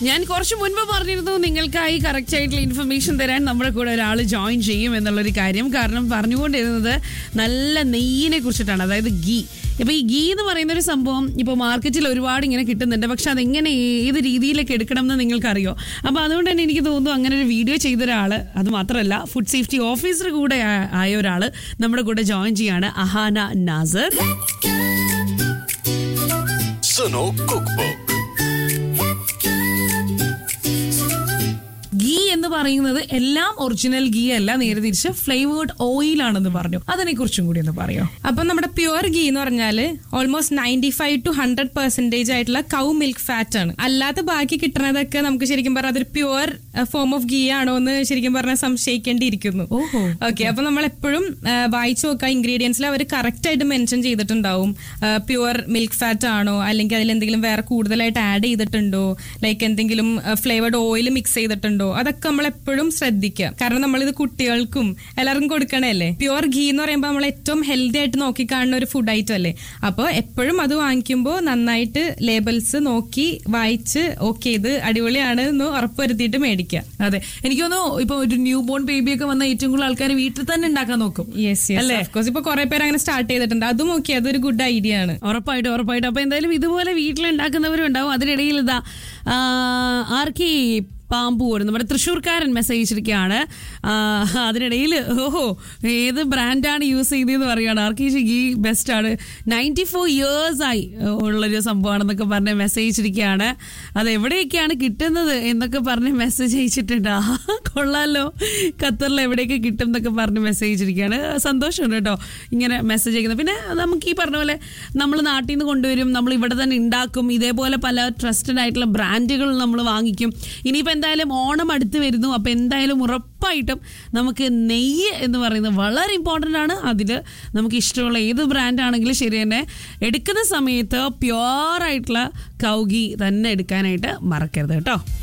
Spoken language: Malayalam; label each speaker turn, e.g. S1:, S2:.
S1: ഞാൻ കുറച്ച് മുൻപ് പറഞ്ഞിരുന്നു നിങ്ങൾക്കായി കറക്റ്റ് ആയിട്ടുള്ള ഇൻഫർമേഷൻ തരാൻ നമ്മുടെ കൂടെ ഒരാൾ ജോയിൻ ചെയ്യും എന്നുള്ളൊരു കാര്യം കാരണം പറഞ്ഞുകൊണ്ടിരുന്നത് നല്ല നെയ്യിനെ കുറിച്ചിട്ടാണ് അതായത് ഗീ ഇപ്പൊ ഈ ഗീ എന്ന് പറയുന്ന ഒരു സംഭവം ഇപ്പോൾ മാർക്കറ്റിൽ ഒരുപാട് ഇങ്ങനെ കിട്ടുന്നുണ്ട് പക്ഷെ അതെങ്ങനെ ഏത് രീതിയിലേക്ക് എടുക്കണം എന്ന് നിങ്ങൾക്കറിയോ അപ്പൊ അതുകൊണ്ട് തന്നെ എനിക്ക് തോന്നുന്നു അങ്ങനെ ഒരു വീഡിയോ ചെയ്ത ഒരാള് അത് മാത്രമല്ല ഫുഡ് സേഫ്റ്റി ഓഫീസർ കൂടെ ആ- ആയ ഒരാള് നമ്മുടെ കൂടെ ജോയിൻ ചെയ്യാണ് അഹാന നാസർ
S2: സുനോ കുക്ക്
S1: ഗീ എന്ന് പറയുന്നത് എല്ലാം ഒറിജിനൽ ഗീ അല്ല നേരെ തിരിച്ച് ഫ്ലേവേർഡ് ഓയിൽ ആണെന്ന് പറഞ്ഞു അതിനെ കുറിച്ചും കൂടി ഒന്ന് പറയോ
S3: അപ്പൊ നമ്മുടെ പ്യുവർ ഗീ എന്ന് പറഞ്ഞാല് almost ninety five to hundred percentage ആയിട്ടുള്ള കൗ മിൽക്ക് ഫാറ്റ് ആണ് അല്ലാത്ത ബാക്കി കിട്ടുന്നതൊക്കെ നമുക്ക് ശരിക്കും പറഞ്ഞാൽ അതൊരു പ്യുവർ ഫോം ഓഫ് ഗീ ആണോ എന്ന് ശരിക്കും പറഞ്ഞാൽ സംശയിക്കേണ്ടിയിരിക്കുന്നു
S1: ഓഹോ.
S3: ഓക്കെ അപ്പൊ നമ്മൾ എപ്പോഴും വായിച്ചു നോക്കുക ഇൻഗ്രീഡിയൻസിൽ അവർ കറക്റ്റ് ആയിട്ട് മെൻഷൻ ചെയ്തിട്ടുണ്ടാവും പ്യുവർ മിൽക്ക് ഫാറ്റ് ആണോ അല്ലെങ്കിൽ അതിൽ എന്തെങ്കിലും വേറെ കൂടുതലായിട്ട് ആഡ് ചെയ്തിട്ടുണ്ടോ ലൈക്ക് എന്തെങ്കിലും ഫ്ലേവർഡ് ഓയിൽ മിക്സ് ചെയ്തിട്ടുണ്ടോ അതൊക്കെ നമ്മൾ എപ്പോഴും ശ്രദ്ധിക്കുക കാരണം നമ്മളിത് കുട്ടികൾക്കും എല്ലാവർക്കും കൊടുക്കണല്ലേ പ്യുവർ ഗീ എന്ന് പറയുമ്പോൾ നമ്മൾ ഏറ്റവും ഹെൽത്തി ആയിട്ട് നോക്കി കാണുന്ന ഒരു ഫുഡ് ഐറ്റം അല്ലേ അപ്പോൾ എപ്പോഴും അത് വാങ്ങിക്കുമ്പോൾ നന്നായിട്ട് ലേബിൾസ് നോക്കി വായിച്ച് ഓക്കെ ഇത് അടിപൊളിയാണ് എന്ന് ഉറപ്പുവരുത്തിയിട്ട് മേടിക്കുക
S1: അതെ എനിക്ക് തോന്നുന്നു ഇപ്പൊ ഒരു ന്യൂ ബോൺ ബേബി ഒക്കെ വന്ന ഏറ്റവും കൂടുതൽ ആൾക്കാർ വീട്ടിൽ തന്നെ ഉണ്ടാക്കാൻ നോക്കും
S3: യെസ് യെസ് കോഴ്സ് ഇപ്പൊ കുറെ പേര് അങ്ങനെ സ്റ്റാർട്ട് ചെയ്തിട്ടുണ്ട് അതും ഓക്കെ അതൊരു ഗുഡ് ഐഡിയ ആണ്
S1: ഉറപ്പായിട്ടും ഉറപ്പായിട്ടും അപ്പൊ എന്തായാലും ഇതുപോലെ വീട്ടിലുണ്ടാക്കുന്നവരും ഉണ്ടാവും അതിനിടയിൽ ഇതാ ആ, ആർക്കി പാമ്പൂർ നമ്മുടെ തൃശ്ശൂർക്കാരൻ മെസ്സേജ് അയച്ചിരിക്കുകയാണ് ആ, അതിനിടയിൽ ഓഹോ ഏത് ബ്രാൻഡാണ് യൂസ് ചെയ്തതെന്ന് പറയുകയാണ് ആർക്കി ഗീ ബെസ്റ്റ് ആണ് നയൻറ്റി ഫോർ ഇയേഴ്സ് ആയി ഉള്ളൊരു സംഭവമാണെന്നൊക്കെ പറഞ്ഞ് മെസ്സേജ് അയച്ചിരിക്കുകയാണ് അത് എവിടെയൊക്കെയാണ് കിട്ടുന്നത് എന്നൊക്കെ പറഞ്ഞ് മെസ്സേജ് അയച്ചിട്ടുണ്ട് ആ കൊള്ളാലോ ഖത്തറിൽ എവിടെയൊക്കെ കിട്ടും എന്നൊക്കെ പറഞ്ഞ് മെസ്സേജ് അയച്ചിരിക്കുകയാണ് സന്തോഷമുണ്ട് കേട്ടോ ഇങ്ങനെ മെസ്സേജ് അയക്കുന്നത് പിന്നെ നമുക്ക് ഈ പറഞ്ഞ പോലെ നമ്മൾ നാട്ടിൽ നിന്ന് കൊണ്ടുവരും നമ്മൾ ഇവിടെ തന്നെ ഉണ്ടാക്കും ഇതേപോലെ പല ട്രസ്റ്റഡ് ആയിട്ടുള്ള ബ്രാൻഡുകൾ നമ്മൾ വാങ്ങിക്കും ഇനിയിപ്പോൾ എന്തായാലും ഓണം അടുത്ത് വരുന്നു അപ്പോൾ എന്തായാലും ഉറപ്പായിട്ടും നമുക്ക് നെയ്യ് എന്ന് പറയുന്നത് വളരെ ഇമ്പോർട്ടൻ്റ് ആണ് അതിൽ നമുക്ക് ഇഷ്ടമുള്ള ഏത് ബ്രാൻഡ് ആണെങ്കിലും ശരി തന്നെ എടുക്കുന്ന സമയത്ത് പ്യുവർ ആയിട്ടുള്ള കൗഗി തന്നെ എടുക്കാനായിട്ട് മറക്കരുത് കേട്ടോ